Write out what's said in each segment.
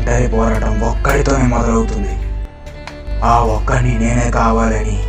ఒంటరి పోరాటం ఒక్కడితోనే మొదలవుతుంది ఆ ఒక్కడిని నేనే కావాలని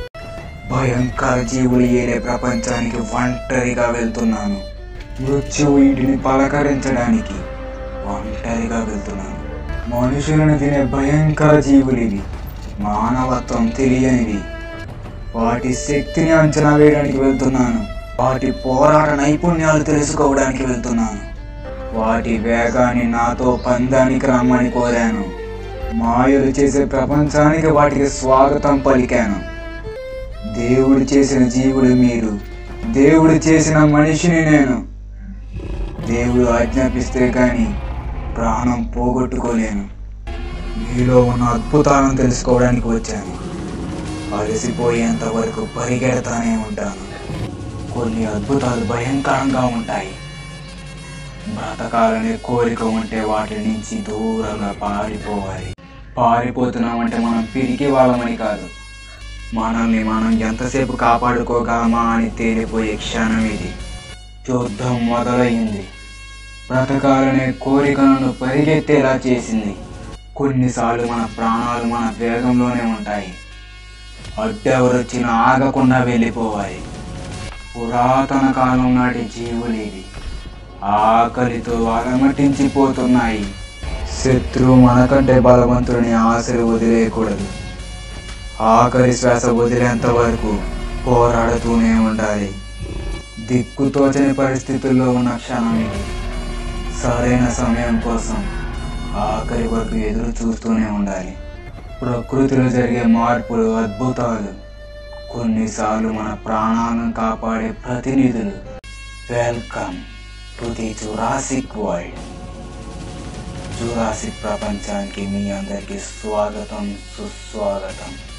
భయంకర జీవులు ఏలే ప్రపంచానికి ఒంటరిగా వెళ్తున్నాను మృత్యువు ఇంటిని పలకరించడానికి ఒంటరిగా వెళ్తున్నాను మనుషులను తినే భయంకర జీవులు ఇవి మానవత్వం తెలియనివి వాటి శక్తిని అంచనా వేయడానికి వెళ్తున్నాను వాటి పోరాట నైపుణ్యాలు తెలుసుకోవడానికి వెళ్తున్నాను వాటి వేగాన్ని నాతో పందానికి రమ్మని కోరాను మాయలు చేసే ప్రపంచానికి వాటికి స్వాగతం పలికాను దేవుడు చేసిన జీవుడు మీరు దేవుడు చేసిన మనిషిని నేను దేవుడు ఆజ్ఞాపిస్తే కానీ ప్రాణం పోగొట్టుకోలేను మీలో ఉన్న అద్భుతాలను తెలుసుకోవడానికి వచ్చాను అలసిపోయేంత వరకు పరిగెడతానే ఉంటాను కొన్ని అద్భుతాలు భయంకరంగా ఉంటాయి బ్రతకాలనే కోరిక ఉంటే వాటి నుంచి దూరంగా పారిపోవాలి పారిపోతున్నామంటే మనం పిరికి వాళ్ళమని కాదు మనల్ని మనం ఎంతసేపు కాపాడుకోగలమా అని తేలిపోయే క్షణం ఇది యుద్ధం మొదలైంది బ్రతకాలనే కోరిక నన్ను పరిగెత్తేలా చేసింది కొన్నిసార్లు మన ప్రాణాలు మన వేగంలోనే ఉంటాయి అడ్డెవరొచ్చినా ఆగకుండా వెళ్ళిపోవాలి పురాతన కాలం నాటి జీవులు ఇవి ఆకలితో అలమటించిపోతున్నాయి శత్రువు మనకంటే బలవంతుడిని ఆశలు వదిలేయకూడదు ఆఖరి శ్వాస వదిలేంత వరకు పోరాడుతూనే ఉండాలి దిక్కుతోచని పరిస్థితుల్లో ఉన్న క్షణం ఇది సరైన సమయం కోసం ఆఖరి వరకు ఎదురు చూస్తూనే ఉండాలి ప్రకృతిలో జరిగే మార్పులు అద్భుతాలు కొన్నిసార్లు మన ప్రాణాలను కాపాడే ప్రతినిధులు welcome to the Jurassic World Jurassic ప్రపంచానికి మీ అందరికీ స్వాగతం సుస్వాగతం